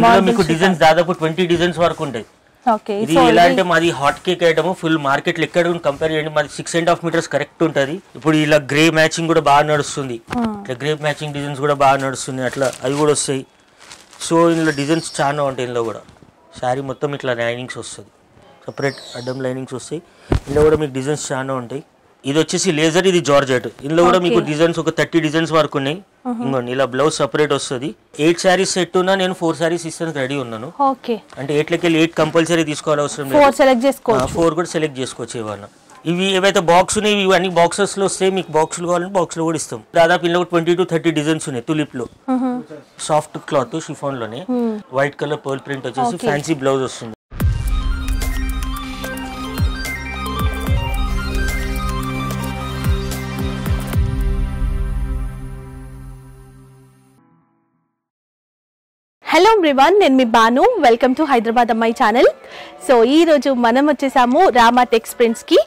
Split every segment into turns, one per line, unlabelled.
ఇందులో మీకు డిజైన్స్ దాదాపు ట్వంటీ డిజైన్స్ వరకు ఉంటాయి
ఓకే
ఇది ఎలా అంటే మాది hot cake item full market లో ఎక్కడ కంపేర్ చేయండి మాది six and half meters correct ఉంటది ఇప్పుడు ఇలా గ్రే మ్యాచింగ్ కూడా బాగా నడుస్తుంది ఇట్లా గ్రే మ్యాచింగ్ డిజైన్స్ కూడా బాగా నడుస్తుంది అట్లా అవి కూడా వస్తాయి సో ఇందులో డిజైన్స్ చాలా ఉంటాయి ఇందులో కూడా శారీ మొత్తం ఇట్లా లైనింగ్స్ వస్తుంది సపరేట్ అడ్డం లైనింగ్స్ వస్తాయి ఇందులో కూడా మీకు డిజైన్స్ చాలా ఉంటాయి ఇది వచ్చేసి లేజర్ ఇది జార్జెట్ ఇందులో కూడా మీకు డిజైన్స్ ఒక థర్టీ డిజైన్స్ వరకు ఉన్నాయి ఇంకోండి ఇలా బ్లౌజ్ సపరేట్ వస్తుంది ఎయిట్ శారీస్ సెట్ ఉన్నా నేను ఫోర్ శారీస్ ఇస్తాను రెడీ ఉన్నాను
ఓకే
అంటే ఎయిట్లకి వెళ్ళి ఎయిట్ కంపల్సరీ తీసుకోవాలి అవసరం లేదు
ఫోర్ సెలెక్ట్ చేసుకోవచ్చు
ఫోర్ కూడా సెలెక్ట్ చేసుకోవచ్చు ఇవాళ ఇవి ఏవైతే బాక్స్ ఉన్నాయి ఇవి అన్ని బాక్సెస్ లో వస్తాయి మీకు బాక్సులు కావాలంటే బాక్స్ లో కూడా ఇస్తాం దాదాపు ఇందులో ట్వంటీ టు థర్టీ డిజైన్స్ ఉన్నాయి తులిప్ లో సాఫ్ట్ క్లాత్ షిఫాన్ లోనే వైట్ కలర్ పర్ల్ ప్రింట్ వచ్చేసి ఫ్యాన్సీ బ్లౌజ్ వస్తుంది
హలో ఎవ్రీవన్ నేను మీ బాను వెల్కమ్ టు హైదరాబాద్ అమ్మాయి ఛానల్ సో ఈ రోజు మనం వచ్చేసాము రామా టెక్స్ ప్రింట్స్ కి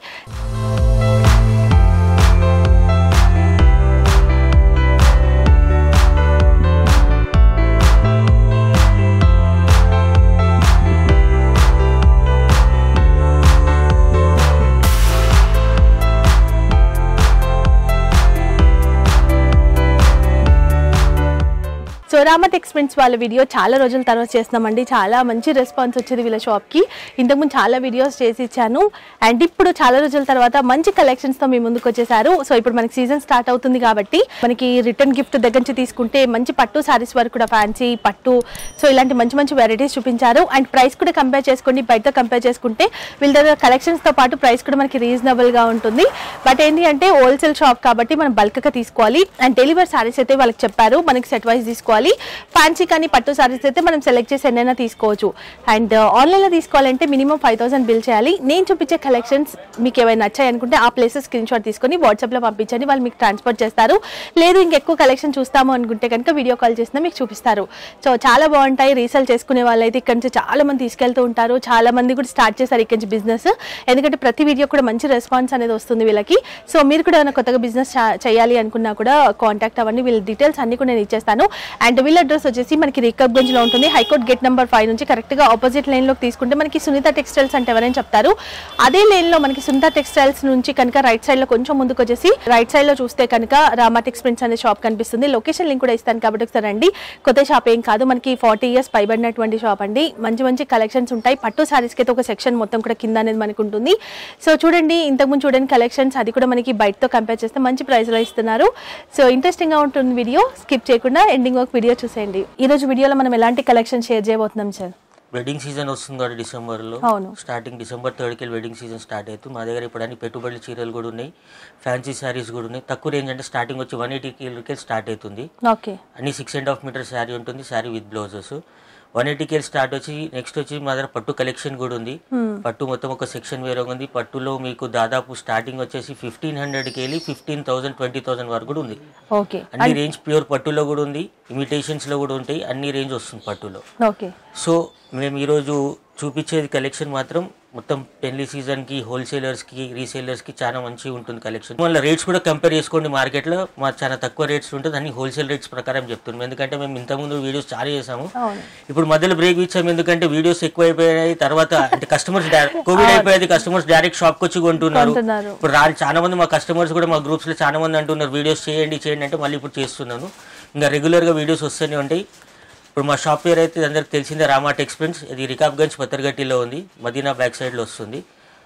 సో రామా టెక్స్ ప్రింట్స్ వాళ్ళ వీడియో చాలా రోజుల తర్వాత చేస్తున్నామండి చాలా మంచి రెస్పాన్స్ వచ్చేది వీళ్ళ షాప్కి ఇంతకుముందు చాలా వీడియోస్ చేసి ఇచ్చాను అండ్ ఇప్పుడు చాలా రోజుల తర్వాత మంచి కలెక్షన్స్తో మీ ముందుకు వచ్చేసారు సో ఇప్పుడు మనకి సీజన్ స్టార్ట్ అవుతుంది కాబట్టి మనకి రిటర్న్ గిఫ్ట్ దగ్గర నుంచి తీసుకుంటే మంచి పట్టు సారీస్ వరకు కూడా ఫ్యాన్సీ పట్టు సో ఇలాంటి మంచి మంచి వెరైటీస్ చూపించారు అండ్ ప్రైస్ కూడా కంపేర్ చేసుకోండి బయటతో కంపేర్ చేసుకుంటే వీళ్ళ దగ్గర కలెక్షన్స్తో పాటు ప్రైస్ కూడా మనకి రీజనబుల్గా ఉంటుంది బట్ ఏంటి అంటే హోల్సేల్ షాప్ కాబట్టి మనం బల్క్గా తీసుకోవాలి అండ్ డెలివరీ సారీస్ అయితే వాళ్ళకి చెప్పారు మనకి సెట్ వైజ్ తీసుకోవాలి ఫ్యాన్సీ కానీ పట్టు సారీస్ అయితే మనం సెలెక్ట్ చేసి ఎన్నైనా తీసుకోవచ్చు అండ్ ఆన్లైన్లో తీసుకోవాలంటే మినిమం ఫైవ్ థౌసండ్ బిల్ చేయాలి నేను చూపించే కలెక్షన్స్ మీకు ఏమైనా నచ్చాయి అనుకుంటే ఆ ప్లేసెస్ స్క్రీన్ షాట్ తీసుకొని వాట్సాప్లో పంపించండి వాళ్ళు మీకు ట్రాన్స్పోర్ట్ చేస్తారు లేదు ఇంకెక్కువ కలెక్షన్ చూస్తాము అనుకుంటే కనుక వీడియో కాల్ చేసినా మీకు చూపిస్తారు సో చాలా బాగుంటాయి రీసేల్ చేసుకునే వాళ్ళైతే ఇక్కడ నుంచి చాలా మంది తీసుకెళ్తూ ఉంటారు చాలా మంది కూడా స్టార్ట్ చేస్తారు ఇక్కడ నుంచి బిజినెస్ ఎందుకంటే ప్రతి వీడియో కూడా మంచి రెస్పాన్స్ అనేది వస్తుంది వీళ్ళకి సో మీరు కూడా ఏమైనా కొత్తగా బిజినెస్ చేయాలి అనుకున్నా కూడా కాంటాక్ట్ అవ్వండి వీళ్ళ డీటెయిల్స్ అన్ని కూడా నేను ఇచ్చేస్తాను అండ్ వీళ్ళ అడ్రస్ వచ్చేసి మనకి రికబ్గంజ్ లో ఉంటుంది హైకోర్ట్ గేట్ నెంబర్ ఫైవ్ నుంచి కరెక్ట్ గా ఆపోజిట్ లైన్ లోకి తీసుకుంటే మనకి సునీత టెక్స్టైల్స్ అంటే ఎవరైనా చెప్తారు అదే లైన్ లో మనకి సునీత టెక్స్టైల్స్ నుంచి కనుక రైట్ సైడ్ లో కొంచెం ముందుకు వచ్చేసి రైట్ సైడ్ లో చూస్తే కనుక రామా టెక్స్ ప్రింట్స్ అనే షాప్ కనిపిస్తుంది లొకేషన్ లింక్ కూడా ఇస్తాను కాబట్టి ఒకసారి రండి కొత్త షాప్ ఏం కాదు మనకి ఫార్టీ ఇయర్స్ పైబడినటువంటి షాప్ అండి మంచి మంచి కలెక్షన్స్ ఉంటాయి పట్టు సారీస్కి అయితే ఒక సెక్షన్ మొత్తం కూడా కింద అనేది మనకు ఉంటుంది సో చూడండి ఇంతకుముందు చూడండి కలెక్షన్స్ అది కూడా మనకి బయటతో కంపేర్ చేస్తే మంచి ప్రైస్ లో ఇస్తున్నారు సో ఇంట్రెస్టింగ్ గా ఉంటుంది వీడియో స్కిప్ చేయకుండా ఎండింగ్ ఒక వీడియో చూసేయండి ఈ రోజు వీడియోలో మనం ఎలాంటి కలెక్షన్ షేర్ చేయబోతున్నాం సార్
వెడ్డింగ్ సీజన్ వస్తుంది కాబట్టి డిసెంబర్ లో
అవును.
స్టార్టింగ్ డిసెంబర్ థర్డ్ కి వెడ్డింగ్ సీజన్ స్టార్ట్ అవుతుంది మా దగ్గర ఇప్పుడు అన్ని పెట్టుబడుల చీరలు కూడా ఉన్నాయి ఫ్యాన్సీ శారీస్ కూడా ఉన్నాయి తక్కువ రేంజ్ అంటే స్టార్టింగ్ వచ్చి వన్ ఎయిటీ కి స్టార్ట్ అవుతుంది
ఓకే
అన్ని six and half meter sari ఉంటుంది sari with blouses one eighty కేల్ స్టార్ట్ వచ్చి నెక్స్ట్ వచ్చి మా దగ్గర పట్టు కలెక్షన్ కూడా ఉంది పట్టు మొత్తం ఒక సెక్షన్ వేరే ఉంది పట్టులో మీకు దాదాపు స్టార్టింగ్ వచ్చేసి ఫిఫ్టీన్ హండ్రెడ్కి వెళ్ళి ఫిఫ్టీన్ థౌసండ్ ట్వంటీ థౌసండ్ వరకు కూడా ఉంది
ఓకే
అన్ని రేంజ్ ప్యూర్ పట్టులో కూడా ఉంది ఇమిటేషన్స్ లో కూడా ఉంటాయి అన్ని రేంజ్ వస్తుంది పట్టులో
ఓకే
సో మేము ఈరోజు చూపించేది కలెక్షన్ మాత్రం మొత్తం పెళ్లి సీజన్ కి హోల్సేలర్స్ కి రీసేలర్స్ కి చాలా మంచిగా ఉంటుంది కలెక్షన్ మళ్ళీ రేట్స్ కూడా కంపేర్ చేసుకోండి మార్కెట్ లో మా చాలా తక్కువ రేట్స్ ఉంటుంది అన్ని హోల్సేల్ రేట్స్ ప్రకారం చెప్తున్నాం ఎందుకంటే మేము ఇంతకుముందు వీడియోస్ చాలా చేసాము
అవును
ఇప్పుడు మధ్యలో బ్రేక్ ఇచ్చాము ఎందుకంటే వీడియోస్ ఎక్కువ అయిపోయాయి తర్వాత అంటే కస్టమర్స్ కోవిడ్ అయిపోయేది కస్టమర్స్ డైరెక్ట్ షాప్ వచ్చి కొంటున్నారు
కొంటున్నారు.
ఇప్పుడు రా చాలా మంది మా కస్టమర్స్ కూడా మా గ్రూప్స్ లో చాలా మంది అంటున్నారు వీడియోస్ చేయండి చేయండి అంటే మళ్ళీ ఇప్పుడు చేస్తున్నాను ఇంకా రెగ్యులర్ గా వీడియోస్ వస్తూనే ఉంటాయి ఇప్పుడు మా షాప్ పేరు అయితే అందరికి తెలిసిందే రామా టెక్స్పెన్స్ ఇది రికాబ్గంజ్ పత్తర్గట్టిలో ఉంది మదీనా బ్యాక్ సైడ్ లో వస్తుంది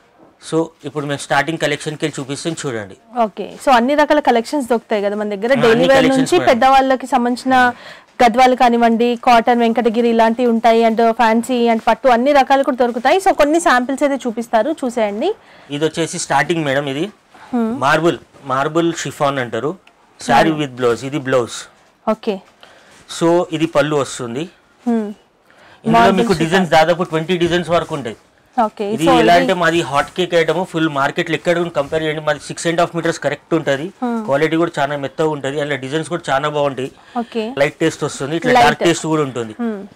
సో ఇప్పుడు మేము స్టార్టింగ్ కలెక్షన్కి వెళ్ళి చూపిస్తాం చూడండి
ఓకే సో అన్ని రకాల కలెక్షన్స్ దొరుకుతాయి కదా మన దగ్గర
ఆ,
డైలీ
అన్ని
వేర్
collections
నుంచి
ఉన్నాయి.
పెద్దవాళ్ళకి సంబంధించిన గద్వాలు కానివ్వండి కాటన్ వెంకటగిరి ఇలాంటివి ఉంటాయి అండ్ ఫ్యాన్సీ అండ్ పట్టు అన్ని రకాలు కూడా దొరుకుతాయి సో కొన్ని శాంపిల్స్ అయితే చూపిస్తారు చూసేయండి
ఇది వచ్చేసి స్టార్టింగ్ మేడం ఇది మార్బుల్ మార్బుల్ షిఫాన్ అంటారు శారీ విత్ బ్లౌజ్ ఇది బ్లౌజ్
ఓకే
సో ఇది పళ్ళు వస్తుంది ఇందులో మీకు డిజైన్స్ దాదాపు ట్వంటీ డిజైన్స్ వరకు ఉంటాయి
ఓకే
ఇది ఎలా అంటే మాది hot cake item full market లో ఎక్కడ కంపేర్ చేయండి మాది six and half meters correct ఉంటుంది క్వాలిటీ కూడా చాలా మెత్తగా ఉంటుంది అందులో డిజైన్స్ కూడా చాలా బాగుంటాయి
ఓకే
లైట్ టేస్ట్ వస్తుంది ఇట్లా డార్క్ టేస్ట్ కూడా ఉంటుంది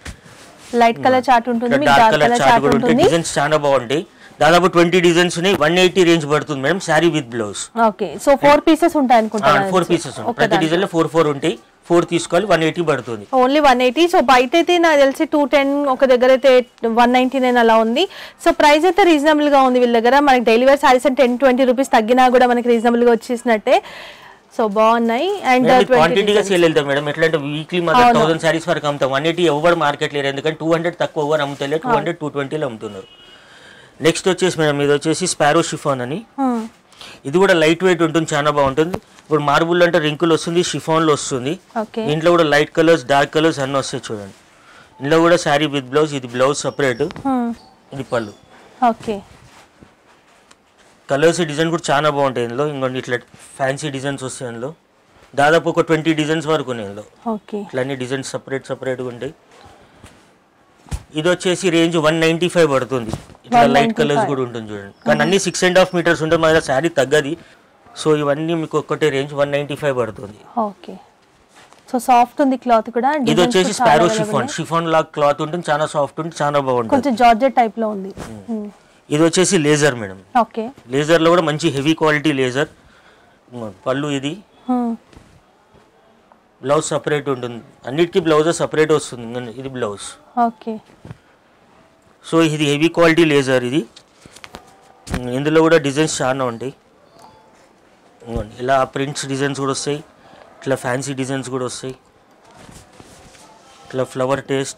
లైట్ కలర్ చార్ట్ ఉంటుంది
ఇట్లా
మీకు
dark
dark
colour
colour
chart
chart
కూడా ఉంటాయి
ఉంటుంది
డిజైన్స్ చాలా బాగుంటాయి దాదాపు ట్వంటీ డిజైన్స్ ఉన్నాయి వన్ ఎయిటీ రేంజ్ పడుతుంది madam sari with blouse
okay so four pieces ఉంటాయి అనుకుంటాను
ఫోర్ పీసెస్ ఉంటాయి ప్రతి డిజైన్ లో ఫోర్ ఫోర్ ఉంటాయి ఫోర్ తీసుకోవాలి వన్ ఎయిటీ పడుతుంది
ఓన్లీ వన్ ఎయిటీ సో బయట అయితే నాకు తెలిసి టూ టెన్ ఒక దగ్గర అయితే వన్ నైన్టీ నైన్ అలా ఉంది సో ప్రైస్ అయితే రీజనబుల్ గా ఉంది వీళ్ళ దగ్గర మనకి డైలీ వేర్ సారీస్ అంటే టెన్ ట్వంటీ రూపీస్ తగ్గినా కూడా మనకి రీజనబుల్ గా వచ్చేసినట్టే సో బాగున్నాయి అండ్
క్వాంటిటీగా సేల్ వెళ్తాం మేడం ఎట్లా అంటే వీక్లీ మాత్రం థౌసండ్ సారీస్ వరకు అమ్ముతాం వన్ ఎయిటీ ఎవరు మార్కెట్ లేరు ఎందుకంటే టూ హండ్రెడ్ తక్కువ ఎవరు అమ్ముతలేదు టూ హండ్రెడ్ టూ ట్వంటీలో అమ్ముతున్నారు నెక్స్ట్ వచ్చేసి మేడం ఇది వచ్చేసి స్పారో షిఫాన్ అని ఇది కూడా లైట్ వెయిట్ ఉంటుంది చాలా బాగుంటుంది ఇప్పుడు మార్బుల్ అంటే రింకులు వస్తుంది షిఫాన్లో వస్తుంది
ఓకే
దీంట్లో కూడా లైట్ కలర్స్ డార్క్ కలర్స్ అన్నీ వస్తాయి చూడండి ఇందులో కూడా శారీ విత్ బ్లౌజ్ ఇది బ్లౌజ్ సపరేట్ ఇది పళ్ళు
ఓకే
కలర్స్ డిజైన్ కూడా చాలా బాగుంటాయి ఇందులో ఇంకొన్ని ఇట్లా ఫ్యాన్సీ డిజైన్స్ వస్తాయి ఇందులో దాదాపు ఒక ట్వంటీ డిజైన్స్ వరకు ఉన్నాయి ఇందులో
ఓకే
ఇట్లా అన్ని డిజైన్స్ సపరేట్ సపరేట్గా ఉంటాయి ఇది వచ్చేసి రేంజ్ వన్ నైంటీ ఫైవ్ పడుతుంది ఇట్లా లైట్ కలర్స్ కూడా ఉంటుంది చూడండి కానీ అన్ని సిక్స్ అండ్ హాఫ్ మీటర్స్ ఉంటుంది మన శారీ తగ్గది సో ఇవన్నీ మీకు ఒక్కటే రేంజ్ వన్ నైంటీ ఫైవ్ పడుతుంది
ఓకే సో సాఫ్ట్ ఉంది క్లాత్ కూడా
ఇది
designs
వచ్చేసి
కూడా చాలా
స్పారో
available
షిఫాన్
ఉన్నాయి.
షిఫాన్ లాగా క్లాత్ ఉంటుంది చాలా సాఫ్ట్ ఉంటుంది చాలా బాగుంటుంది
కొంచెం జార్జెట్ టైప్ లో ఉంది మ్మ్.
ఇది వచ్చేసి లేజర్ మేడం
ఓకే
లేజర్లో కూడా మంచి హెవీ క్వాలిటీ లేజర్ పళ్ళు ఇది
మ్మ్.
బ్లౌజ్ సపరేట్ ఉంటుంది అన్నిటికీ బ్లౌజ్ సపరేట్ వస్తుంది ఇంగ ఇది బ్లౌజ్
ఓకే
సో ఇది హెవీ క్వాలిటీ లేజర్ ఇది ఉమ్, ఇందులో కూడా డిజైన్స్ చాలా ఉంటాయి ఇదిగోండి, ఇలా ప్రింట్స్ డిజైన్స్ కూడా వస్తాయి ఇట్లా ఫ్యాన్సీ డిజైన్స్ కూడా వస్తాయి ఇట్లా ఫ్లవర్ టేస్ట్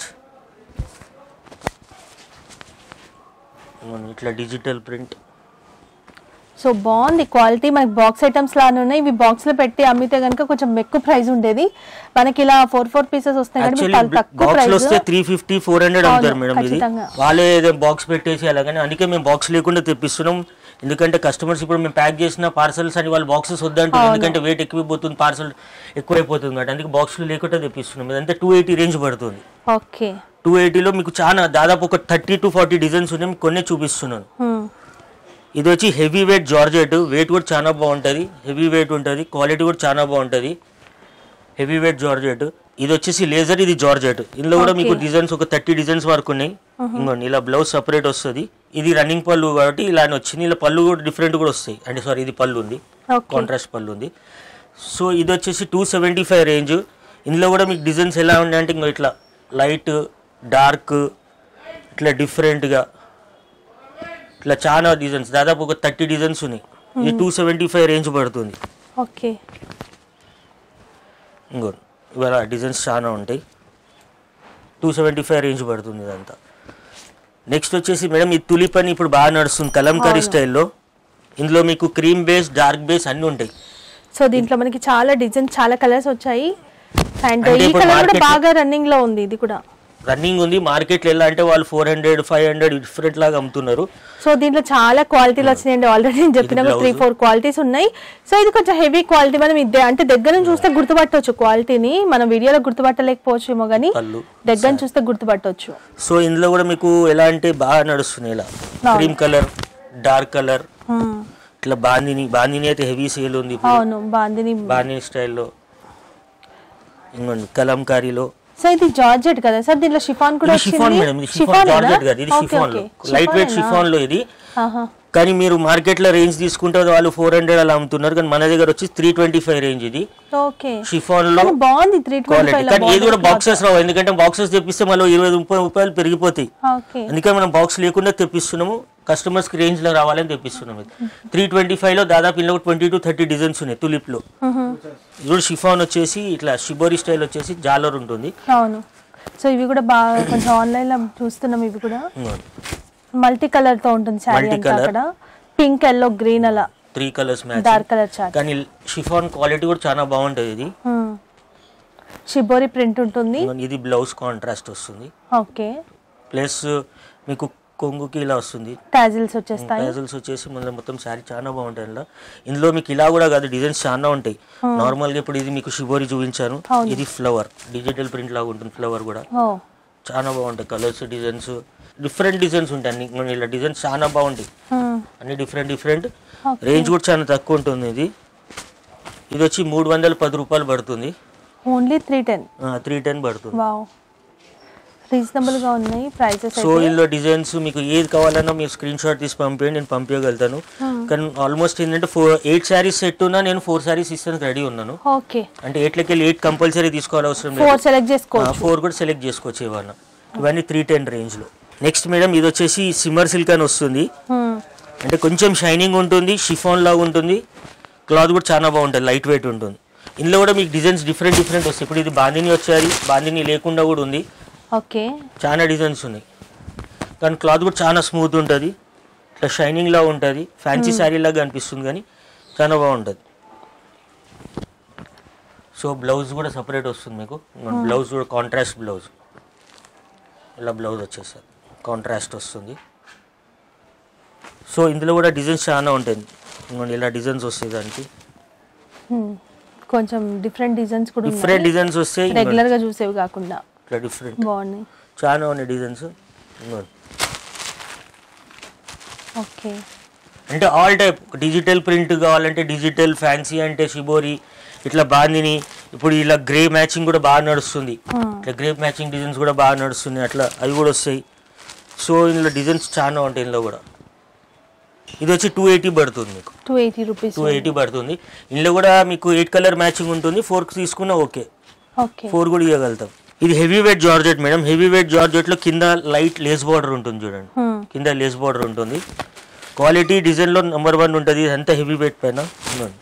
ఇదిగోండి, ఇట్లా డిజిటల్ ప్రింట్
సో బాగుంది క్వాలిటీ మనకి బాక్స్ ఐటమ్స్ లానే ఉన్నాయి ఇవి బాక్స్ లో పెట్టి అమ్మితే కనుక కొంచెం ఎక్కువ ప్రైస్ ఉండేది మనకి ఇలా ఫోర్ ఫోర్ పీసెస్ వస్తాయి కానీ మీకు చాలా తక్కువ
బాక్స్
ప్రైస్
వస్తే త్రీ ఫిఫ్టీ ఫోర్ హండ్రెడ్
అవును,
అమ్ముతారు మేడం ఇది
ఖచ్చితంగా.
వాళ్ళే ఏదో బాక్స్ పెట్టేసి అలాగని అందుకే మేము బాక్స్ లేకుండా తెప్పిస్తున్నాం ఎందుకంటే కస్టమర్స్ ఇప్పుడు మేము ప్యాక్ చేసిన పార్సల్స్ అని వాళ్ళు బాక్సెస్ వద్దంటారు ఎందుకంటే వెయిట్ ఎక్కువైపోతుంది పార్సల్ ఎక్కువైపోతుంది కాబట్టి అందుకే బాక్స్లు లేకుండా తెప్పిస్తున్నాం ఇదంతా టూ ఎయిటీ రేంజ్ పడుతుంది
ఓకే
టూ ఎయిటీలో మీకు చాలా దాదాపు ఒక థర్టీ టు ఫార్టీ డిజైన్స్ ఉన్నాయి మీకు కొన్నే చూపిస్తున్నాను ఇది వచ్చి హెవీ వెయిట్ జార్జెట్ వెయిట్ కూడా చాలా బాగుంటుంది హెవీ వెయిట్ ఉంటుంది క్వాలిటీ కూడా చాలా బాగుంటుంది హెవీ వెయిట్ జార్జెట్ ఇది వచ్చేసి లేజర్ ఇది జార్జెట్ ఇందులో కూడా మీకు డిజైన్స్ ఒక థర్టీ డిజైన్స్ వరకు ఉన్నాయి ఇంకోండి ఇలా బ్లౌజ్ సపరేట్ వస్తుంది ఇది రన్నింగ్ పళ్ళు కాబట్టి ఇలానే వచ్చింది ఇలా పళ్ళు కూడా డిఫరెంట్ కూడా వస్తాయి అంటే సారీ ఇది పళ్ళు ఉంది
ఓకే
కాంట్రాస్ట్ పళ్ళు ఉంది సో ఇది వచ్చేసి టూ సెవెంటీ ఫైవ్ రేంజ్ ఇందులో కూడా మీకు డిజైన్స్ ఎలా ఉన్నాయంటే ఇంకో ఇట్లా లైట్ డార్క్ ఇట్లా డిఫరెంట్గా ఇట్లా చాలా డిజైన్స్ దాదాపు ఒక థర్టీ డిజైన్స్ ఉన్నాయి ఇది టూ సెవెంటీ ఫైవ్ రేంజ్ పడుతుంది
ఓకే
ఇంకో ఇవాళ డిజైన్స్ చాలా ఉంటాయి టూ సెవెంటీ ఫైవ్ రేంజ్ పడుతుంది ఇదంతా నెక్స్ట్ వచ్చేసి మేడం ఈ తులిప్ అని ఇప్పుడు బాగా నడుస్తుంది కలంకారీ స్టైల్లో ఇందులో మీకు క్రీమ్ బేస్ డార్క్ బేస్ అన్నీ ఉంటాయి
సో దీంట్లో మనకి చాలా డిజైన్స్ చాలా కలర్స్ వచ్చాయి అండ్
అంటే
ఈ
ఇప్పుడు
కలర్ కూడా
market లో-
బాగా రన్నింగ్ లో ఉంది ఇది కూడా
రన్నింగ్ ఉంది మార్కెట్లో ఎలా అంటే వాళ్ళు four hundred five hundred different లాగా అమ్ముతున్నారు
సో దీంట్లో చాలా క్వాలిటీలు వచ్చినాయండి ఆల్రెడీ నేను చెప్పిన
blouse.
త్రీ ఫోర్ క్వాలిటీస్ ఉన్నాయి సో ఇది కొంచెం హెవీ క్వాలిటీ మనం ఇదే అంటే దగ్గర నుంచి చూస్తే గుర్తుపట్టవచ్చు క్వాలిటీని మనం వీడియోలో గుర్తుపట్టలేకపోవచ్చు ఏమో కానీ
పళ్ళు
దగ్గర నుంచి చూస్తే గుర్తుపట్టవచ్చు
సో ఇందులో కూడా మీకు ఎలా అంటే బాగా నడుస్తుంది ఇలా cream colour dark colour
Hmm.
ఇట్లా బాందిని బాందిని అయితే హెవీ సేల్ ఉంది ఇప్పుడు
అవును బాందిని
బాందిని స్టైల్లో ఇంకోండి కలంకారీలో
సో ఇది జార్జెట్ కదా సార్ దీంట్లో షిఫాన్ కూడా
ఇది షిఫాన్
వచ్చింది
మేడం ఇది షిఫాన్ జార్జెట్ కాదు ఇది
ఓకే
షిఫాన్ లో
ఓకే
లైట్ వెయిట్ షిఫాన్ లో ఇది కానీ మీరు మార్కెట్ లో రేంజ్ తీసుకుంటే వాళ్ళు ఫోర్ హండ్రెడ్ అలా అమ్ముతున్నారు కానీ మన దగ్గర వచ్చి త్రీ ట్వంటీ ఫైవ్ రేంజ్ ఇది
ఓకే
షిఫాన్ లో
కానీ బాగుంది త్రీ ట్వంటీ
క్వాలిటీ
ఫైవ్
కానీ ఏది కూడా బాక్సెస్ రావు ఎందుకంటే బాక్సెస్ తెప్పిస్తే మళ్ళీ ఇరవై ముప్పై రూపాయలు పెరిగిపోతాయి
ఓకే
అందుకే మనం బాక్స్ లేకుండా తెప్పిస్తున్నాము కస్టమర్స్ కి రేంజ్ లో రావాలని తెప్పిస్తున్నాం ఇది త్రీ ట్వంటీ ఫైవ్ లో దాదాపు ఇందులో ట్వంటీ టు థర్టీ డిజైన్స్ ఉన్నాయి తులిప్ లో ఇది కూడా షిఫాన్ వచ్చేసి ఇట్లా షిబోరి స్టైల్ వచ్చేసి జాలర్ ఉంటుంది
అవును సో ఇవి కూడా బాగా కొంచెం ఆన్లైన్ లో చూస్తున్నాం ఇవి కూడా
ఇంకోండి.
మల్టీ కలర్ తో ఉంటుంది శారీ
Multi
అంతా
colour.
అక్కడ పింక్ ఎల్లో గ్రీన్ అలా
three colours match
dark colour chart
కానీ షిఫాన్ క్వాలిటీ కూడా చాలా బాగుంటుంది ఇది
షిబోరి ప్రింట్ ఉంటుంది
ఇంకోండి, ఇది బ్లౌజ్ కాంట్రాస్ట్ వస్తుంది
ఓకే
ప్లస్ మీకు కొంగుకి ఇలా వస్తుంది
టాజిల్స్ వచ్చేస్తాయి
ప్యాజల్స్ వచ్చేసి మన మొత్తం శారీ చాలా బాగుంటాయి ఇందులో ఇందులో మీకు ఇలా కూడా కాదు డిజైన్స్ చాలా ఉంటాయి నార్మల్ గా ఇప్పుడు ఇది మీకు షిబోరి చూపించాను
అవును.
ఇది ఫ్లవర్ డిజిటల్ ప్రింట్ లాగా ఉంటుంది ఫ్లవర్ కూడా
ఓ
చాలా బాగుంటాయి కలర్స్ డిజైన్స్ డిఫరెంట్ డిజైన్స్ ఉంటాయి అన్ని ఇంకొన్ని ఇలా డిజైన్స్ చాలా బాగుంటాయి
Hmm.
అన్ని డిఫరెంట్ డిఫరెంట్
Okay.
రేంజ్ కూడా చాలా తక్కువ ఉంటుంది ఇది ఇది వచ్చి మూడు వందల పది రూపాయలు పడుతుంది
only three ten
three ten పడుతుంది
వావ్ రీజనబుల్ గా ఉన్నాయి ప్రైసెస్
సో ఇందులో డిజైన్స్ మీకు ఏది కావాలన్నా మీరు స్క్రీన్ షాట్ తీసి పంపించండి నేను పంపించగలుగుతాను కానీ ఆల్మోస్ట్ ఏంటంటే ఫోర్ ఎయిట్ శారీస్ సెట్ ఉన్నా నేను ఫోర్ శారీస్ ఇస్తాను రెడీ ఉన్నాను
ఓకే
అంటే ఎయిట్లకి వెళ్ళి ఎయిట్ కంపల్సరీ తీసుకోవాలి అవసరం లేదు
ఫోర్ సెలెక్ట్ చేసుకోవచ్చు
ఫోర్ కూడా సెలెక్ట్ చేసుకోవచ్చు ఇవన్న ఇవన్నీ త్రీ టెన్ రేంజ్లో నెక్స్ట్ మేడం ఇది వచ్చేసి సిమ్మర్ సిల్క్ అని వస్తుంది
Hmm.
అంటే కొంచెం షైనింగ్ ఉంటుంది షిఫాన్ లాగా ఉంటుంది క్లాత్ కూడా చాలా బాగుంటుంది లైట్ వెయిట్ ఉంటుంది ఇందులో కూడా మీకు డిజైన్స్ డిఫరెంట్ డిఫరెంట్ వస్తాయి ఇప్పుడు ఇది బాందిని వచ్చారు బాందిని లేకుండా కూడా ఉంది
ఓకే
చాలా డిజైన్స్ ఉన్నాయి కానీ క్లాత్ కూడా చాలా స్మూత్ ఉంటుంది ఇట్లా షైనింగ్ లా ఉంటుంది ఫ్యాన్సీ శారీ లాగా అనిపిస్తుంది కానీ చాలా బాగుంటుంది సో బ్లౌజ్ కూడా సపరేట్ వస్తుంది మీకు బ్లౌజ్ కూడా కాంట్రాస్ట్ బ్లౌజ్ ఇలా బ్లౌజ్ వచ్చేస్తుంది కాంట్రాస్ట్ వస్తుంది సో ఇందులో కూడా డిజైన్స్ చాలా ఉంటాయి ఇంకోండి ఇలా డిజైన్స్ వస్తాయి దానికి
Hmm. కొంచెం డిఫరెంట్ డిజైన్స్ కూడా
డిఫరెంట్ డిజైన్స్ వస్తాయి ఇంకోండి
రెగ్యులర్ గా చూసేవి కాకుండా
ఇట్లా డిఫరెంట్
బాగున్నాయి
చాలా ఉన్నాయి డిజైన్స్ ఇంకోండి
ఓకే
అంటే ఆల్ టైప్ డిజిటల్ ప్రింట్ కావాలంటే డిజిటల్ ఫ్యాన్సీ అంటే షిబోరి ఇట్లా బాందిని ఇప్పుడు ఇలా గ్రే మ్యాచింగ్ కూడా బాగా నడుస్తుంది ఇట్లా గ్రే మ్యాచింగ్ డిజైన్స్ కూడా బాగా నడుస్తుంది అట్లా అవి కూడా వస్తాయి సో ఇందులో డిజైన్స్ చాలా ఉంటాయి ఇందులో కూడా ఇది వచ్చి టూ ఎయిటీ పడుతుంది మీకు
two eighty rupees
two eighty పడుతుంది ఇందులో కూడా మీకు ఎయిట్ కలర్ మ్యాచింగ్ ఉంటుంది ఫోర్కి తీసుకున్నా ఓకే
ఓకే
ఫోర్ కూడా ఇవ్వగలుగుతాం ఇది heavy weight georgette madam heavy weight జార్జెట్లో కింద లైట్ లేస్ బార్డర్ ఉంటుంది చూడండి కింద లేస్ బార్డర్ ఉంటుంది క్వాలిటీ డిజైన్లో నెంబర్ వన్ ఉంటుంది ఇదంతా హెవీ వెయిట్ పైన ఉందండి.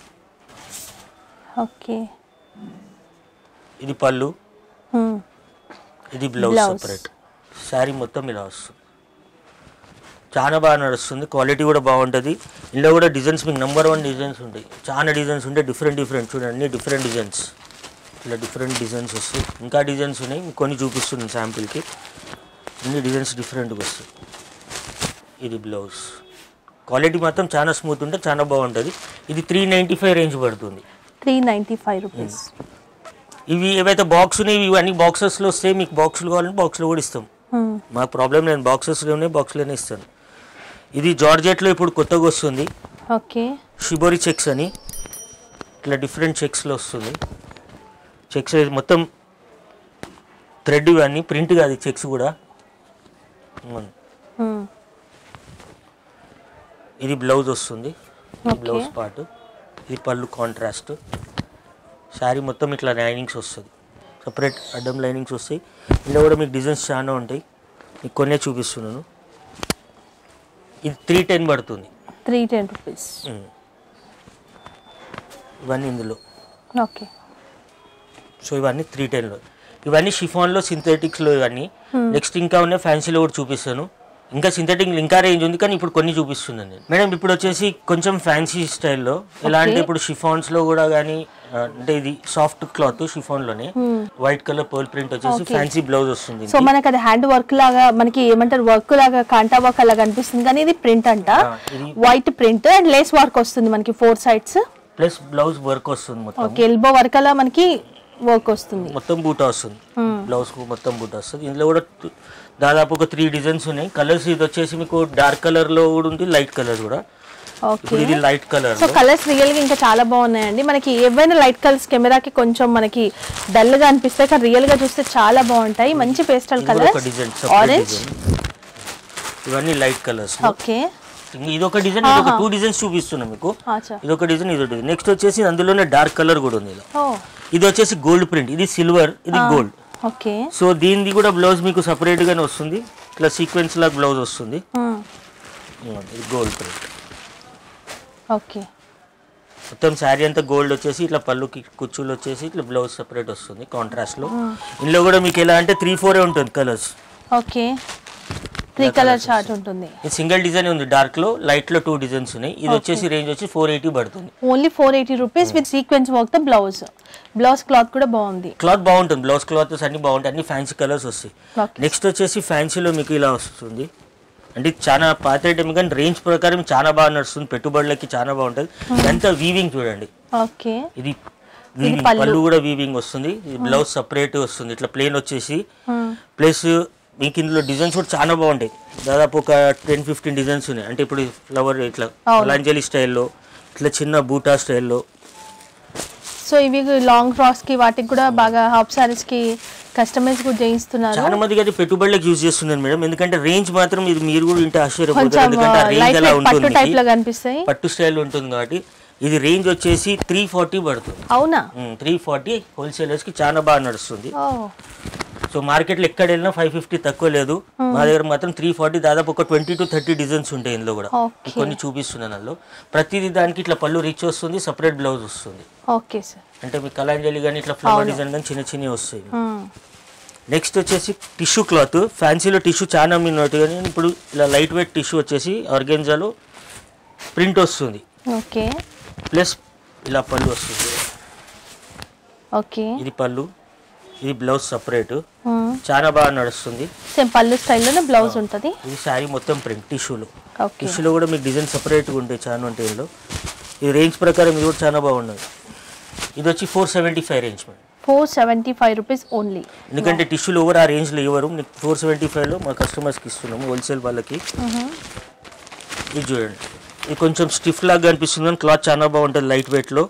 ఓకే
ఇది పళ్ళు ఇది బ్లౌజ్
Blouse.
సపరేట్ శారీ మొత్తం ఇలా వస్తుంది చాలా బాగా నడుస్తుంది క్వాలిటీ కూడా బాగుంటుంది ఇందులో కూడా డిజైన్స్ మీకు నెంబర్ వన్ డిజైన్స్ ఉంటాయి చాలా డిజైన్స్ ఉంటాయి డిఫరెంట్ డిఫరెంట్ చూడండి అన్ని డిఫరెంట్ డిజైన్స్ ఇలా డిఫరెంట్ డిజైన్స్ వస్తాయి ఇంకా డిజైన్స్ ఉన్నాయి మీకు కొన్ని చూపిస్తున్నాను శాంపిల్కి అన్ని డిజైన్స్ డిఫరెంట్గా వస్తాయి ఇది బ్లౌజ్ క్వాలిటీ మాత్రం చాలా స్మూత్ ఉంటే చాలా బాగుంటుంది ఇది త్రీ నైంటీ ఫైవ్ రేంజ్ పడుతుంది
త్రీ నైంటీ ఫైవ్ రూపీస్
ఇవి ఏవైతే బాక్స్ ఉన్నాయి ఇవి అన్ని బాక్సెస్లో వస్తాయి మీకు బాక్సులు కావాలంటే బాక్స్లో కూడా ఇస్తాం మాకు ప్రాబ్లం లేదు బాక్సెస్లోనే బాక్స్లోనే ఇస్తాను ఇది జార్జెట్లో ఇప్పుడు కొత్తగా వస్తుంది
ఓకే
షిబోరి చెక్స్ అని ఇట్లా డిఫరెంట్ చెక్స్లో వస్తుంది చెక్స్ మొత్తం థ్రెడ్ ఇవన్నీ ప్రింట్ కాదు చెక్స్ కూడా ఉమ్. ఇది బ్లౌజ్ వస్తుంది
Okay.
బ్లౌజ్ పార్ట్ ఇది పళ్ళు కాంట్రాస్ట్ శారీ మొత్తం ఇట్లా లైనింగ్స్ వస్తుంది సపరేట్ అడ్డం లైనింగ్స్ వస్తాయి ఇందులో కూడా మీకు డిజైన్స్ చాలా ఉంటాయి మీకు కొన్నే చూపిస్తున్నాను ఇది త్రీ టెన్ పడుతుంది
త్రీ టెన్ రూపీస్
ఉమ్. ఇవన్నీ ఇందులో
ఓకే
సో ఇవన్నీ త్రీ టెన్లో ఇవన్నీ షిఫాన్లో సింథెటిక్స్లో ఇవన్నీ నెక్స్ట్ ఇంకా ఉన్నాయి ఫ్యాన్సీలో కూడా చూపిస్తాను ఇంకా సింథెటిక్ ఇంకా రేంజ్ ఉంది కానీ ఇప్పుడు కొన్ని చూపిస్తున్నాను నేను మేడం ఇప్పుడు వచ్చేసి కొంచెం ఫ్యాన్సీ స్టైల్లో ఎలా అంటే ఇప్పుడు షిఫాన్స్లో కూడా కానీ అంటే ఇది సాఫ్ట్ క్లాత్ షిఫాన్లోనే వైట్ కలర్ పర్ల్ ప్రింట్ వచ్చేసి
Okay.
ఫ్యాన్సీ బ్లౌజ్ వస్తుంది
సో మనకి అది హ్యాండ్ వర్క్ లాగా మనకి ఏమంటారు వర్క్ లాగా కాంటా వర్క్ అలాగా అనిపిస్తుంది కానీ ఇది ప్రింట్ అంట
ఆ, ఇది
white print and lace work వస్తుంది మనకి four sides
plus blouse work వస్తుంది మొత్తం
ఓకే ఎల్బో వర్క్ అలా మనకి వర్క్ వస్తుంది
మొత్తం బూటా వస్తుంది బ్లౌజ్ కు మొత్తం బూటా వస్తుంది ఇందులో కూడా టు- దాదాపు ఒక త్రీ డిజైన్స్ ఉన్నాయి కలర్స్ ఇది వచ్చేసి మీకు డార్క్ కలర్ లో కూడా ఉంది లైట్ కలర్ కూడా
ఓకే
ఇప్పుడు ఇది light colour
so colours real గా ఇంకా చాలా బాగున్నాయండి మనకి ఏవైనా లైట్ కలర్స్ కెమెరాకి కొంచెం మనకి డల్ గా అనిపిస్తాయి కానీ రియల్ గా చూస్తే చాలా బాగుంటాయి మంచి పేస్టల్
ఒక
కలర్స్
డిజైన్
ఆరెంజ్
ఇవన్నీ లైట్ కలర్స్
ఓకే
ఇది ఒక డిజైన్ ఇది ఒక టూ డిజైన్స్ చూపిస్తున్నా మీకు
అచ్చా
ఇది ఒక డిజైన్ ఇది డిజైన్ నెక్స్ట్ వచ్చేసి అందులోనే డార్క్ కలర్ కూడా ఉంది ఇలా
ఓ
ఇది వచ్చేసి గోల్డ్ ప్రింట్ ఇది సిల్వర్ ఇది గోల్డ్
ఓకే
సో దీనిది కూడా బ్లౌజ్ మీకు సపరేట్ గానే వస్తుంది ఇట్లా సీక్వెన్స్ లాగా బ్లౌజ్ వస్తుంది ఇది గోల్డ్ ప్రింట్
ఓకే
మొత్తం శారీ అంతా గోల్డ్ వచ్చేసి ఇట్లా పళ్ళుకి కుచ్చులు వచ్చేసి ఇట్లా బ్లౌజ్ సపరేట్ వస్తుంది కాంట్రాస్ట్ లో ఇందులో కూడా మీకు ఎలా అంటే త్రీ ఫోరే ఉంటుంది colours
okay three colour chart ఉంటుంది
ఇది సింగిల్ డిజైన్ ఉంది డార్క్ లో లైట్ లో టూ డిజైన్స్ ఉన్నాయి ఇది వచ్చేసి రేంజ్ వచ్చి ఫోర్ ఎయిటీ పడుతుంది
only four eighty rupees with sequins work తో బ్లౌజ్ బ్లౌజ్ క్లాత్ కూడా బాగుంది
క్లాత్ బాగుంటుంది బ్లౌజ్ క్లాత్స్ అన్ని బాగుంటాయి అన్ని ఫ్యాన్సీ కలర్స్ వస్తాయి
ఓకే
నెక్స్ట్ వచ్చేసి ఫ్యాన్సీలో మీకు ఇలా వస్తుంది అంటే ఇది చాలా పాత ఐటమ్ కానీ రేంజ్ ప్రకారం చాలా బాగా నడుస్తుంది పెట్టుబడులకి చాలా బాగుంటుంది ఇదంతా వీవింగ్ చూడండి
ఓకే
ఇది వీవింగ్
పళ్ళు.
పళ్ళు కూడా వీవింగ్ వస్తుంది ఇది బ్లౌజ్ సపరేట్ వస్తుంది ఇట్లా ప్లేన్ వచ్చేసి ప్లస్ మీకు ఇందులో డిజైన్స్ కూడా చాలా బాగుంటాయి దాదాపు ఒక టెన్ ఫిఫ్టీన్ డిజైన్స్ ఉన్నాయి అంటే ఇప్పుడు ఫ్లవర్ ఇట్లా
అవును.
లాంజలి స్టైల్లో ఇట్లా చిన్న బూటా స్టైల్లో
సో ఇవి లాంగ్ ఫ్రాక్స్ కి వాటికి కూడా బాగా హాఫ్ సారీస్ కి కస్టమైజ్ కూడా చేయిస్తున్నారు
చాలా మందికి అది పెట్టుబడులకు యూజ్ చేస్తున్నారు మేడం ఎందుకంటే రేంజ్ మాత్రం ఇది మీరు కూడా ఇంటే ఆశ్చర్యపోతారు
కొంచెం
ఎందుకంటే ఆ రేంజ్
లైట్
ఎలా
వెయిట్ పట్టు
ఉంటుంది
టైప్ లో కనిపిస్తాయి
పట్టు స్టైల్ ఉంటుంది కాబట్టి ఇది రేంజ్ వచ్చేసి త్రీ ఫార్టీ పడుతుంది
అవునా
త్రీ ఫార్టీ హోల్సేలర్స్ కి చాలా బాగా నడుస్తుంది
ఓ
సో మార్కెట్లో ఎక్కడ వెళ్ళినా ఫైవ్ ఫిఫ్టీ తక్కువ లేదు మా దగ్గర మాత్రం త్రీ ఫార్టీ దాదాపు ఒక ట్వంటీ టు థర్టీ డిజైన్స్ ఉంటాయి ఇందులో కూడా
Okay.
కొన్ని చూపిస్తున్నాను అందులో ప్రతిదీ దానికి ఇట్లా పళ్ళు రిచ్ వస్తుంది సపరేట్ బ్లౌజ్ వస్తుంది
ఓకే సార్
అంటే మీ కలాంజలి కానీ ఇట్లా ఫ్లవర్ డిజైన్ కానీ చిన్న చిన్నవి వస్తాయి నెక్స్ట్ వచ్చేసి టిష్యూ క్లాత్ ఫ్యాన్సీలో టిష్యూ చాలా మిన్నట్టు కానీ ఇప్పుడు ఇలా లైట్ వెయిట్ టిష్యూ వచ్చేసి ఆర్గెన్జాలో ప్రింట్ వస్తుంది
ఓకే
ప్లస్ ఇలా పళ్ళు వస్తుంది
ఓకే
ఇది పళ్ళు ఇది బ్లౌజ్ సపరేట్ చాలా బాగా నడుస్తుంది
సేమ్ పళ్ళు స్టైల్లోనే బ్లౌజ్ ఉంటుంది
ఇది శారీ మొత్తం ప్రింట్ టిష్యూలో
ఓకే
టిష్యూలో కూడా మీకు డిజైన్ సపరేట్గా ఉంటాయి చాలా ఉంటాయి ఇందులో ఇది రేంజ్ ప్రకారం ఇది కూడా చాలా బాగున్నది ఇది వచ్చి four seventy five range madam
four seventy five rupees only
ఎందుకంటే టిష్యూలు ఓవర్ ఆ రేంజ్లో ఇవ్వరు మీకు ఫోర్ సెవెంటీ ఫైవ్లో మా కస్టమర్స్కి ఇస్తున్నాము హోల్సేల్ వాళ్ళకి ఇది చూడండి ఇది కొంచెం స్టిఫ్ లాగా అనిపిస్తుంది కానీ క్లాత్ చాలా బాగుంటుంది లైట్ వెయిట్లో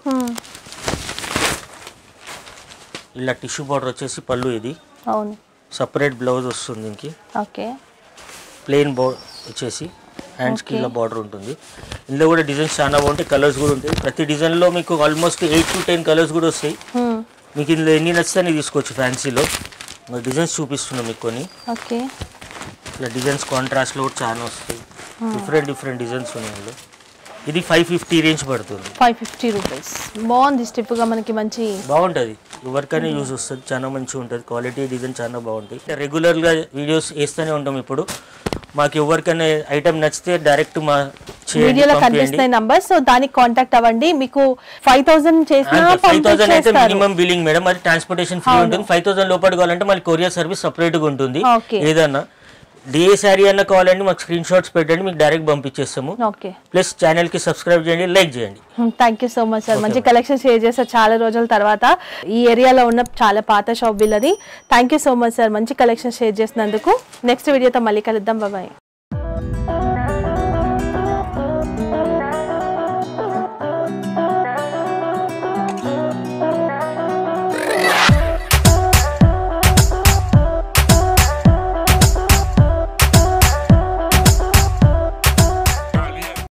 ఇలా టిష్యూ బార్డర్ వచ్చేసి పళ్ళు ఇది
అవును
సపరేట్ బ్లౌజ్ వస్తుంది దీనికి
ఓకే
ప్లెయిన్ బో వచ్చేసి హ్యాండ్స్కి ఇలా బార్డర్ ఉంటుంది ఇందులో కూడా డిజైన్స్ చాలా బాగుంటాయి కలర్స్ కూడా ఉంటాయి ప్రతి డిజైన్లో మీకు almost eight to ten colours కూడా వస్తాయి మీకు ఇందులో ఎన్ని నచ్చితే అన్ని తీసుకోవచ్చు ఫ్యాన్సీలో డిజైన్స్ చూపిస్తున్నాం మీకు కొన్ని
ఓకే
ఇలా డిజైన్స్ కాంట్రాస్ట్లో కూడా చాలా వస్తాయి డిఫరెంట్ డిఫరెంట్ డిజైన్స్ ఉన్నాయి ఇందులో ఇది ఫైవ్ ఫిఫ్టీ రేంజ్ పడుతుంది
ఫైవ్ ఫిఫ్టీ రూపీస్ బాగుంది స్టిఫ్గా మనకి మంచి
బాగుంటుంది ఎవరికైనా యూజ్ వస్తుంది చాలా మంచిగా ఉంటుంది క్వాలిటీ డిజైన్ చాలా బాగుంటాయి రెగ్యులర్గా వీడియోస్ వేస్తూనే ఉంటాం ఇప్పుడు మాకు ఎవరికైనా ఐటమ్ నచ్చితే డైరెక్ట్ మా చేయండి
వీడియోలో
పంపియండి
కనిపిస్తున్నాయి నంబర్స్ సో దానికి కాంటాక్ట్ అవ్వండి మీకు ఫైవ్ థౌసండ్ చేసినా
ఫైవ్ థౌసండ్ అయితే
పంపించేస్తారు
మినిమం బిల్లింగ్ మేడం అది ట్రాన్స్పోర్టేషన్ ఫ్రీ ఉంటుంది ఫైవ్ థౌసండ్ లోపల కావాలంటే మళ్ళీ కొరియర్ సర్వీస్ సపరేట్ గా ఉంటుంది
Okay.
ఏదన్నా ఏ శారీ అన్నా కావాలంటే మాకు స్క్రీన్ షాట్స్ పెట్టండి మీకు డైరెక్ట్ పంపించేస్తాము
ఓకే
ప్లస్ ఛానల్ కి సబ్స్క్రైబ్ చేయండి లైక్ చేయండి
thank you so much sir మంచి కలెక్షన్ షేర్ చేశారు చాలా రోజుల తర్వాత ఈ ఏరియాలో ఉన్న చాలా పాత షాప్ వీళ్ళది thank you so much sir మంచి కలెక్షన్ షేర్ చేసినందుకు నెక్స్ట్ వీడియోతో మళ్ళీ కలుద్దాం బాబాయ్